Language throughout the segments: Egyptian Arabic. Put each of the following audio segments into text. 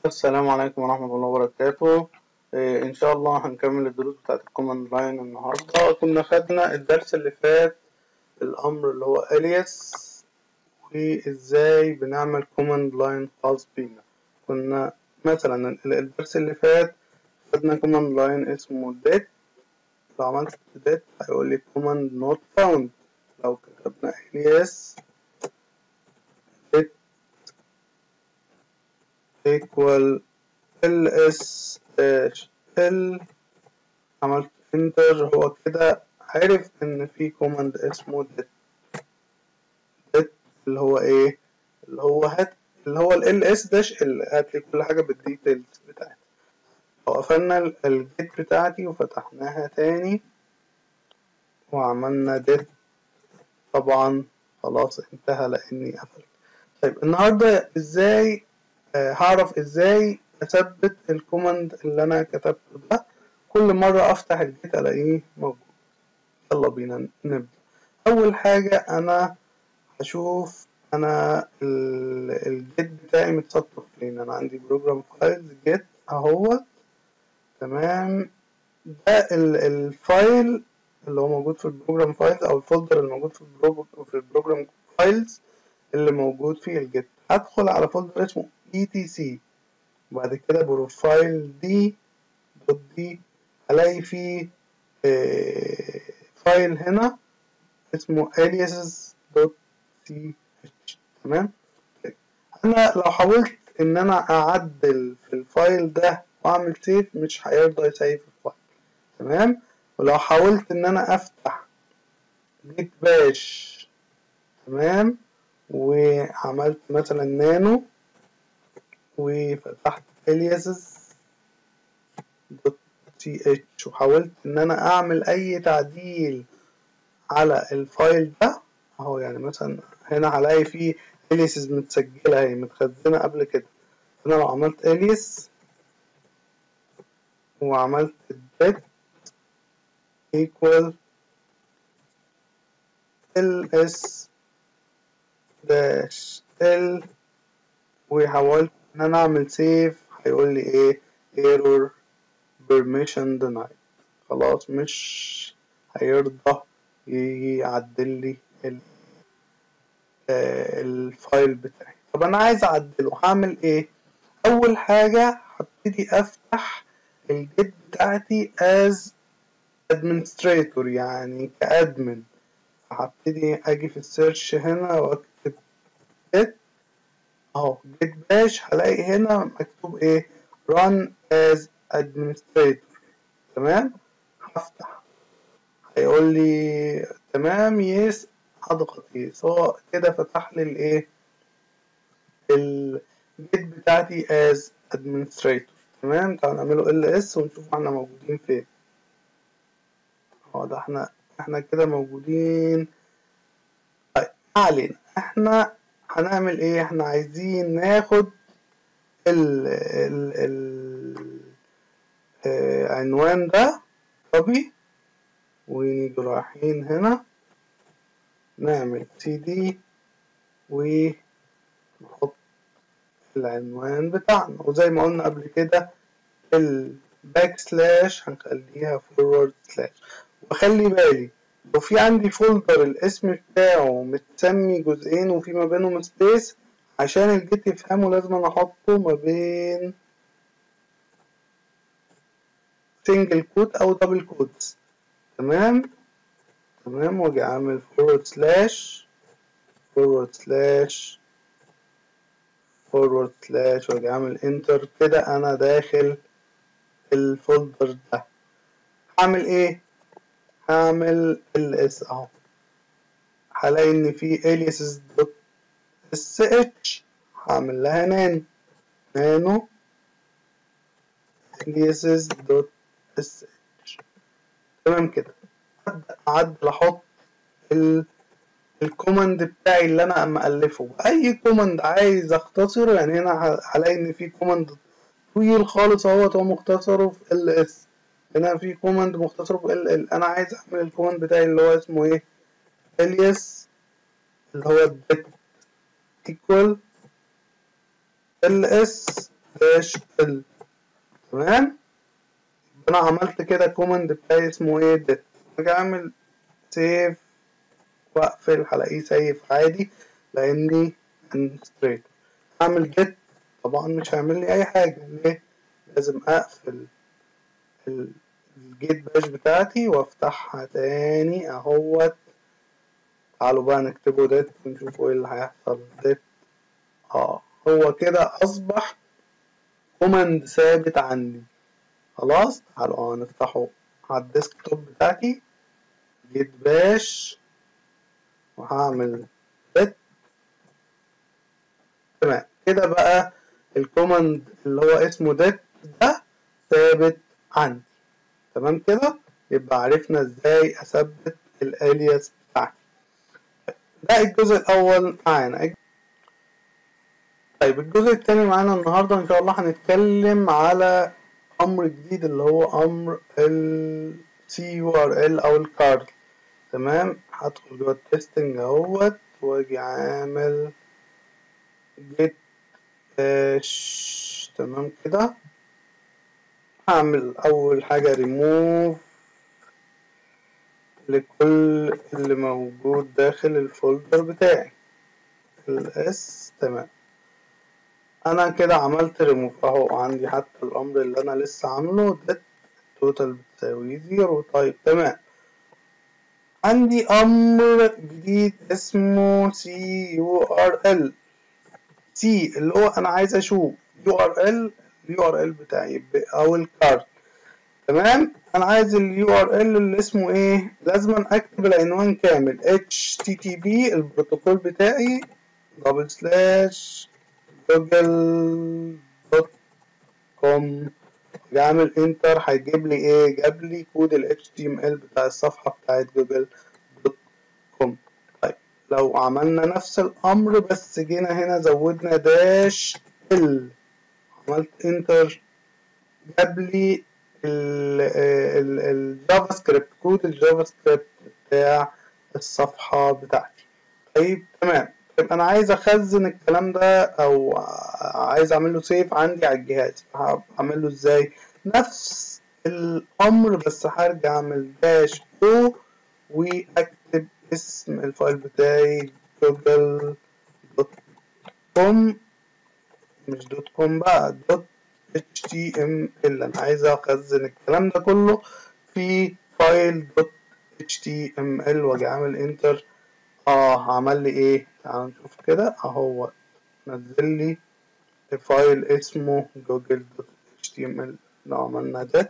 السلام عليكم ورحمة الله وبركاته إيه إن شاء الله هنكمل الدروس بتاعت الكوماند لاين النهاردة كنا خدنا الدرس اللي فات الأمر اللي هو ألياس وإزاي بنعمل كوماند لاين خاص بينا كنا مثلا الدرس اللي فات خدنا كوماند لاين اسمه det لو عملت det هيقول لي command not found لو كتبنا alias det equal ls dash l عملت انتر هو كده عرف ان في كوماند اسمه det det اللي هو ايه اللي هو هات اللي هو ال ls dash ال هات لي كل حاجه بالديتيلز بتاعتي وقفلنا الجيت بتاعتي وفتحناها تاني وعملنا det طبعا خلاص انتهى لاني قفلت طيب النهارده ازاي آه هعرف ازاي اثبت الكوماند اللي انا كتبته ده كل مرة افتح الجيت الاقيه موجود يلا بينا نبدأ اول حاجة انا هشوف انا الجيت بتاعي متسطب فين انا عندي بروجرام فايلز جيت اهوت تمام ده الفايل اللي هو موجود في البروجرام فايلز او الفولدر اللي موجود في البروجرام في البروجرام فايلز اللي موجود فيه الجيت هدخل على فولدر اسمه etc وبعد كده بروفايل دي دوت دي هلاقي فيه فايل هنا اسمه aliases.ch تمام انا لو حاولت ان انا اعدل في الفايل ده واعمل سيف مش هيرضى يسيف الفايل تمام ولو حاولت ان انا افتح جيت باش تمام وعملت مثلا نانو وفتحت aliases دوت تي اتش وحاولت ان انا اعمل اي تعديل على الفايل ده اهو يعني مثلا هنا هلاقي فيه aliases متسجلة اهي متخزنة قبل كده انا لو عملت alias وعملت det equal ls dash l وحاولت ان انا اعمل سيف هيقول لي ايه error permission denied خلاص مش هيرضى يجي يعدل لي الفايل بتاعي طب انا عايز اعدله هعمل ايه اول حاجة هبتدي افتح الجيت بتاعتي as administrator يعني كادمن هبتدي اجي في السيرش هنا واكتب جيت اهو جيت باش هلاقي هنا مكتوب ايه run as administrator تمام هفتح هيقول لي تمام يس هضغط يس هو كده فتح لي الايه الجيت بتاعتي as administrator تمام تعالوا نعمله ال اس ونشوف احنا موجودين فين هو ده احنا احنا كده موجودين طيب ما علينا احنا هنعمل ايه احنا عايزين ناخد ال ال ال اه عنوان ده كوبي ونيجي رايحين هنا نعمل سي دي ونحط العنوان بتاعنا وزي ما قلنا قبل كده الباك سلاش هنخليها فورورد سلاش وخلي بالي لو في عندي فولدر الاسم بتاعه متسمي جزئين وفي ما بينهم سبيس عشان الجيت يفهمه لازم انا احطه ما بين سنجل كود او دبل كودز تمام تمام واجي اعمل فورورد سلاش فورورد سلاش فورورد سلاش واجي اعمل انتر كده انا داخل الفولدر ده هعمل ايه هعمل ال اس اهو هلاقي ان في aliases دوت اس اتش هعمل لها نانو نانو aliases دوت اس اتش تمام كده ابدا اعدل احط ال الكوماند بتاعي اللي انا مألفه اي كوماند عايز اختصره يعني هنا هلاقي ان في كوماند طويل خالص اهوت هو مختصره في ال اس هنا في كوماند مختصره في ال ال انا عايز اعمل الكوماند بتاعي اللي هو اسمه ايه alias اللي هو det equal ls داش ال تمام انا عملت كده كوماند بتاعي اسمه ايه ده اجي اعمل سيف واقفل هلاقيه سيف عادي لاني انستريت اعمل جيت طبعا مش هيعمل لي اي حاجه ليه لازم اقفل الجيت باش بتاعتي وافتحها تاني اهوت تعالوا بقى نكتبه ديت ونشوفوا ايه اللي هيحصل ديت اه هو كده اصبح كوماند ثابت عندي خلاص تعالوا اه نفتحه على الديسكتوب بتاعتي جيت باش وهعمل ديت تمام كده بقى الكوماند اللي هو اسمه ديت ده ثابت عندي تمام كده يبقى عرفنا ازاي اثبت الالياس بتاعتي ده الجزء الاول معانا طيب الجزء التاني معانا النهارده ان شاء الله هنتكلم على امر جديد اللي هو امر ال CURL او الكارد تمام هدخل جوه التستنج اهوت واجي عامل جيت باش تمام كده هعمل اول حاجة ريموف لكل اللي موجود داخل الفولدر بتاعي الاس تمام انا كده عملت ريموف اهو عندي حتى الامر اللي انا لسه عامله ده توتال بتساوي زيرو طيب تمام عندي امر جديد اسمه سي يو ار ال سي اللي هو انا عايز اشوف يو ار ال اليو ار ال بتاعي او الكارد تمام انا عايز اليو ار ال اللي اسمه ايه لازم اكتب العنوان كامل اتش تي تي بي البروتوكول بتاعي دبل سلاش جوجل دوت كوم اعمل انتر هيجيب لي ايه جاب لي كود ال HTML بتاع الصفحه بتاعت جوجل دوت كوم طيب لو عملنا نفس الامر بس جينا هنا زودنا داش ال عملت انتر جاب لي الجافا سكريبت كود الجافا سكريبت بتاع الصفحة بتاعتي طيب تمام طيب انا عايز اخزن الكلام ده او عايز اعمل له سيف عندي على الجهاز هعمل له ازاي نفس الامر بس هرجع اعمل داش او واكتب اسم الفايل بتاعي جوجل دوت كوم مش دوت كوم بقى دوت html انا عايز اخزن الكلام ده كله في فايل دوت html واجي عامل انتر اه عمل لي ايه تعال نشوف كده اهو نزل لي فايل اسمه جوجل دوت html لو عملنا ده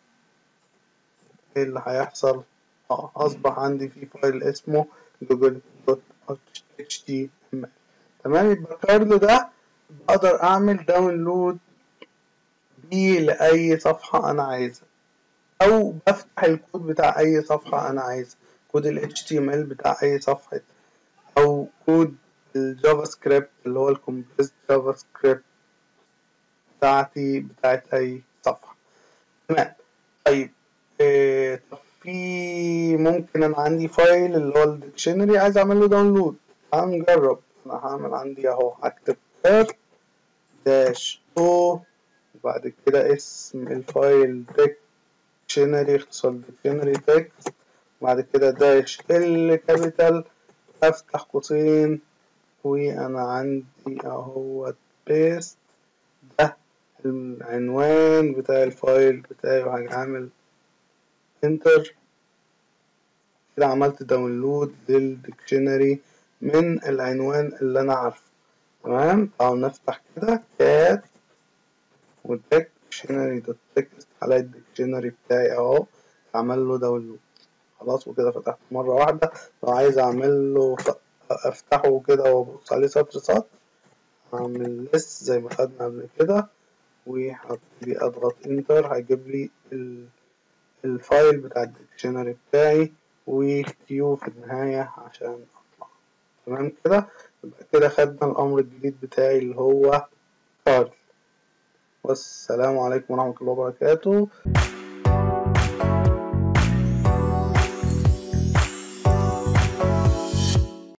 ايه اللي هيحصل اه اصبح عندي في فايل اسمه جوجل دوت html تمام يبقى الكارد ده بقدر اعمل داونلود بيه لاي صفحة انا عايزها او بفتح الكود بتاع اي صفحة انا عايزها كود ال HTML بتاع اي صفحة او كود الجافا سكريبت اللي هو الكومبريس جافا سكريبت بتاعتي بتاعت اي صفحة تمام طيب إيه طب في ممكن انا عندي فايل اللي هو الديكشنري عايز اعمل له داونلود تعال نجرب انا هعمل عندي اهو هكتب كير داش او وبعد كده اسم الفايل ديكشنري اختصار ديكشنري تكست وبعد كده داش ال كابيتال افتح قوسين وانا عندي اهو بيست ده العنوان بتاع الفايل بتاعي وهاجي عامل انتر كده عملت داونلود للديكشنري من العنوان اللي انا عارفه تمام تعالوا نفتح كده كات والديكشنري دوت تكست على الديكشنري بتاعي اهو عمل له داونلود خلاص وكده فتحت مرة واحدة لو عايز اعمل له افتحه كده وابص عليه سطر سطر اعمل لس زي ما خدنا قبل كده وهبتدي اضغط انتر هيجيب لي الفايل بتاع الديكشنري بتاعي وكيو في النهاية عشان اطلع تمام كده يبقى كده خدنا الامر الجديد بتاعي اللي هو كارد والسلام عليكم ورحمة الله وبركاته